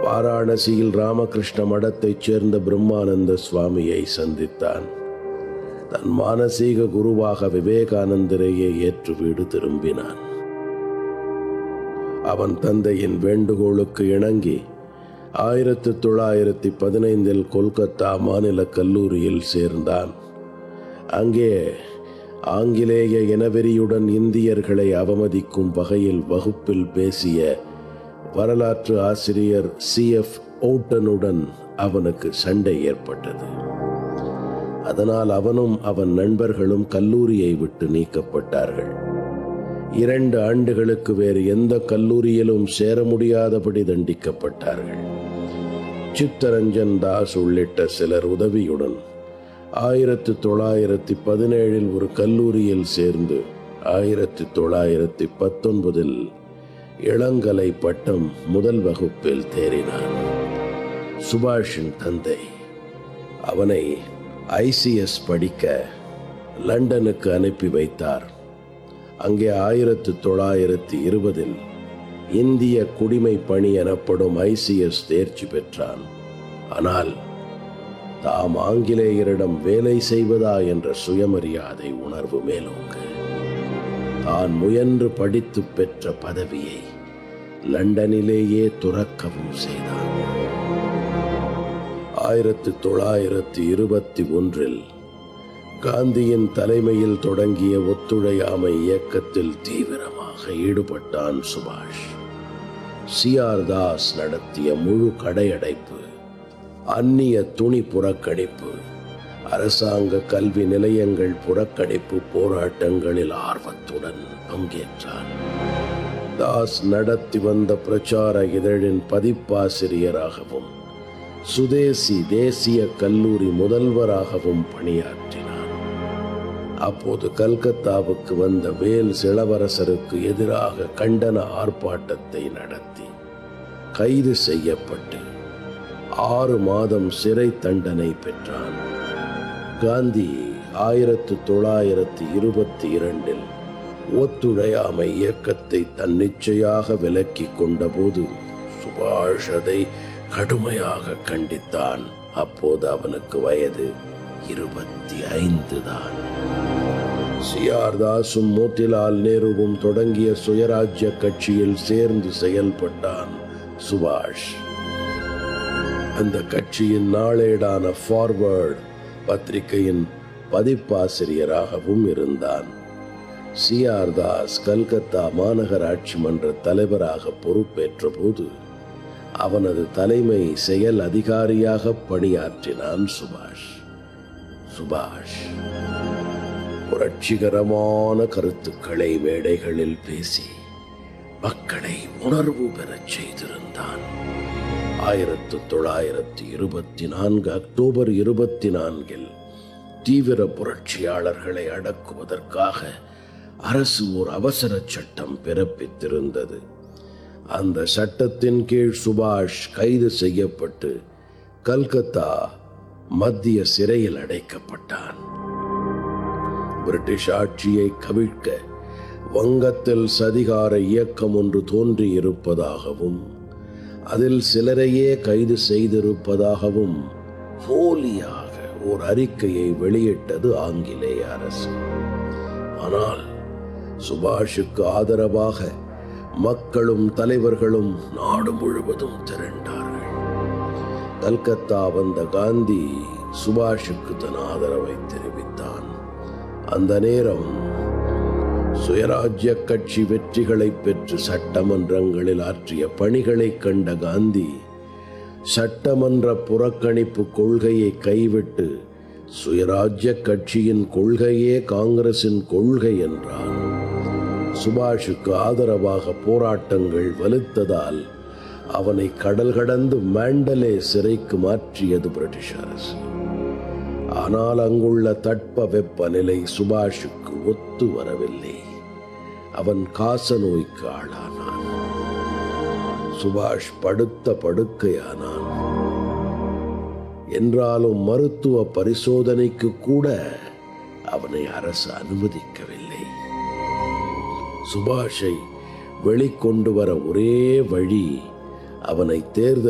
வாராணசியில் ராமகிருஷ்ண மடத்தைச் சேர்ந்த பிரம்மானந்த சுவாமியை சந்தித்தான் தன் மானசீக குருவாக விவேகானந்தரையே ஏற்று வீடு திரும்பினான் அவன் தந்தையின் வேண்டுகோளுக்கு இணங்கி ஆயிரத்து தொள்ளாயிரத்தி பதினைந்தில் கொல்கத்தா மாநில கல்லூரியில் சேர்ந்தான் அங்கே ஆங்கிலேய இனவெறியுடன் இந்தியர்களை அவமதிக்கும் வகையில் வகுப்பில் பேசிய வரலாற்று ஆசிரியர் சி எஃப் ஓட்டனுடன் அவனுக்கு சண்டை ஏற்பட்டது அதனால் அவனும் அவன் நண்பர்களும் கல்லூரியை விட்டு நீக்கப்பட்டார்கள் இரண்டு ஆண்டுகளுக்கு வேறு எந்த கல்லூரியிலும் சேர முடியாதபடி தண்டிக்கப்பட்டார்கள் சித்தரஞ்சன் தாஸ் உள்ளிட்ட சிலர் உதவியுடன் ஆயிரத்து தொள்ளாயிரத்தி பதினேழில் ஒரு கல்லூரியில் சேர்ந்து ஆயிரத்தி தொள்ளாயிரத்தி பத்தொன்பதில் இளங்கலை பட்டம் முதல் வகுப்பில் தேறினான் சுபாஷின் தந்தை அவனை ஐசிஎஸ் படிக்க லண்டனுக்கு அனுப்பி வைத்தார் அங்கே ஆயிரத்து தொள்ளாயிரத்தி இருபதில் இந்திய குடிமை பணி எனப்படும் ஐசிஎஸ் தேர்ச்சி பெற்றான் ஆனால் தாம் ஆங்கிலேயரிடம் வேலை செய்வதா என்ற சுயமரியாதை உணர்வு மேலோங்கு தான் முயன்று படித்து பெற்ற பதவியை லண்டனிலேயே துறக்கவும் செய்தான் ஆயிரத்து தொள்ளாயிரத்தி இருபத்தி ஒன்றில் காந்தியின் தலைமையில் தொடங்கிய ஒத்துழையாமை இயக்கத்தில் தீவிரமாக ஈடுபட்டான் சுபாஷ் சி ஆர் தாஸ் நடத்திய முழு கடையடைப்பு அந்நிய துணி புறக்கணிப்பு அரசாங்க கல்வி நிலையங்கள் புறக்கணிப்பு போராட்டங்களில் ஆர்வத்துடன் பங்கேற்றான் தாஸ் நடத்தி வந்த பிரச்சார இதழின் பதிப்பாசிரியராகவும் சுதேசி தேசிய கல்லூரி முதல்வராகவும் பணியாற்றினார் அப்போது கல்கத்தாவுக்கு வந்த வேல் இளவரசருக்கு எதிராக கண்டன ஆர்ப்பாட்டத்தை நடத்தி கைது செய்யப்பட்டு ஆறு மாதம் சிறை தண்டனை பெற்றான் காந்தி ஆயிரத்து தொள்ளாயிரத்தி இருபத்தி இரண்டில் ஒத்துழையாமை இயக்கத்தை தன்னிச்சையாக விலக்கிக் கொண்டபோது சுபாஷ் அதை கடுமையாக கண்டித்தான் அப்போது அவனுக்கு வயது இருபத்தி ஐந்து தான் சிஆர் தாஸும் மோத்திலால் நேருவும் தொடங்கிய சுயராஜ்ய கட்சியில் சேர்ந்து செயல்பட்டான் சுபாஷ் அந்த கட்சியின் நாளேடான ஃபார்வர்ட் பத்திரிகையின் பதிப்பாசிரியராகவும் இருந்தான் சி ஆர் தாஸ் கல்கத்தா மாநகராட்சி மன்ற தலைவராக பொறுப்பேற்ற போது அவனது தலைமை செயல் அதிகாரியாக பணியாற்றினான் சுபாஷ் சுபாஷ் புரட்சிகரமான கருத்துக்களை மேடைகளில் பேசி மக்களை உணர்வு பெறச் செய்திருந்தான் ஆயிரத்து தொள்ளாயிரத்தி இருபத்தி நான்கு அக்டோபர் இருபத்தி நான்கில் தீவிர புரட்சியாளர்களை அடக்குவதற்காக அரசு ஓர் அவசர சட்டம் பிறப்பித்திருந்தது அந்த சட்டத்தின் கீழ் சுபாஷ் கைது செய்யப்பட்டு கல்கத்தா மத்திய சிறையில் அடைக்கப்பட்டான் பிரிட்டிஷ் ஆட்சியை கவிழ்க்க வங்கத்தில் சதிகார இயக்கம் ஒன்று தோன்றியிருப்பதாகவும் அதில் சிலரையே கைது செய்திருப்பதாகவும் போலியாக ஓர் அறிக்கையை வெளியிட்டது ஆங்கிலேய அரசு ஆனால் சுபாஷுக்கு ஆதரவாக மக்களும் தலைவர்களும் நாடு முழுவதும் திரண்டார்கள் கல்கத்தா வந்த காந்தி சுபாஷுக்கு தன் ஆதரவை தெரிவித்தான் அந்த நேரம் சுயராஜ்ய கட்சி வெற்றிகளை பெற்று சட்டமன்றங்களில் ஆற்றிய பணிகளை கண்ட காந்தி சட்டமன்ற புறக்கணிப்பு கொள்கையை கைவிட்டு சுயராஜ்ய கட்சியின் கொள்கையே காங்கிரசின் கொள்கை என்றான் சுபாஷுக்கு ஆதரவாக போராட்டங்கள் வலுத்ததால் அவனை கடல் கடந்து மேண்டலே சிறைக்கு மாற்றியது பிரிட்டிஷ் அரசு ஆனால் அங்குள்ள தட்ப வெப்ப நிலை சுபாஷுக்கு ஒத்து வரவில்லை அவன் காச நோய்க்கு ஆளானான் சுபாஷ் படுத்த படுக்கையானான் என்றாலும் மருத்துவ பரிசோதனைக்கு கூட அவனை அரசு அனுமதிக்கவில்லை சுபாஷை வெளிக்கொண்டு வர ஒரே வழி அவனை தேர்தல்